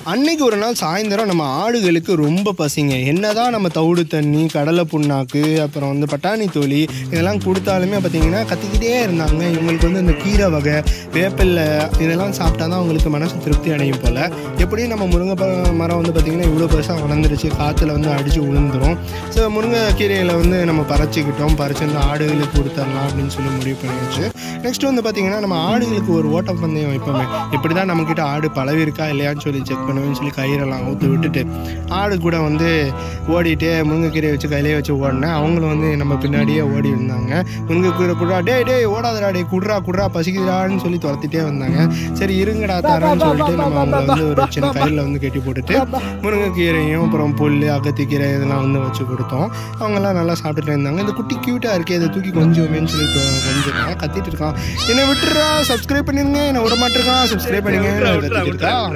அன்னைக்கு ஒரு நாள் சாயந்தரம் நம்ம ஆடுகளுக்கு ரொம்ப பசிங்க என்னதான் நம்ம தவிடு தண்ணி கடலை புண்ணாக்கு அப்புறம் வந்து பட்டாணி தோலி இதெல்லாம் கொடுத்தாலுமே பார்த்தீங்கன்னா கத்திக்கிட்டே இருந்தாங்க இவங்களுக்கு வந்து இந்த கீரை வகை வேப்பில்லை இதெல்லாம் சாப்பிட்டா தான் அவங்களுக்கு மனசு திருப்தி அடையும் போல் எப்படியும் நம்ம முருங்கை ப- மரம் வந்து பார்த்திங்கன்னா இவ்வளோ பெருசாக வளர்ந்துருச்சு காற்றுல வந்து அடித்து விழுந்துரும் ஸோ முருங்கைக்கீரையில் வந்து நம்ம பறிச்சுக்கிட்டோம் பறிச்சு வந்து ஆடுகளுக்கு கொடுத்துடலாம் அப்படின்னு சொல்லி முடிவு பண்ணிடுச்சு நெக்ஸ்ட் வந்து பார்த்திங்கன்னா நம்ம ஆடுகளுக்கு ஒரு ஓட்டப்பந்தயம் வைப்போமே இப்படி தான் நம்மக்கிட்ட ஆடு பழவி இருக்கா இல்லையான்னு சொல்லி செக் பண்ணுவேன்னு சொல்லி கயிறெல்லாம் ஊற்றி விட்டுட்டு ஆடு கூட வந்து ஓடிட்டே முருங்கைக்கீரையை வச்சு கையிலே வச்சு ஓடினேன் அவங்களும் வந்து நம்ம பின்னாடியே ஓடி இருந்தாங்க முருங்கைக்கீரை குடுறா டேய் டேய் ஓடாதடா டேய் குட்ரா குட்ரா பசிக்குதான்னு சொல்லி துரத்திட்டே வந்தாங்க சரி இருங்கடா தரேன்னு சொல்லிட்டு நம்ம அவங்கள வந்து ஒரு சின்ன கயிறில் வந்து கட்டி போட்டுட்டு முருங்கைக்கீரையும் அப்புறம் புல் அகத்திக்கீரை இதெல்லாம் வந்து வச்சு கொடுத்தோம் அவங்கெல்லாம் நல்லா சாப்பிட்டுட்டு இருந்தாங்க இந்த குட்டி க்யூட்டாக இருக்கே இதை தூக்கி கொஞ்சமேன்னு சொல்லி தொ- கொஞ்சம் கத்திட்டு இருக்கான் என்னை விட்டுறா சப்ஸ்கிரைப் பண்ணிருங்க என்னை விட மாட்டிருக்கான் சப்ஸ்கிரைப் பண்ணிங்க கத்திட்டு இருக்கா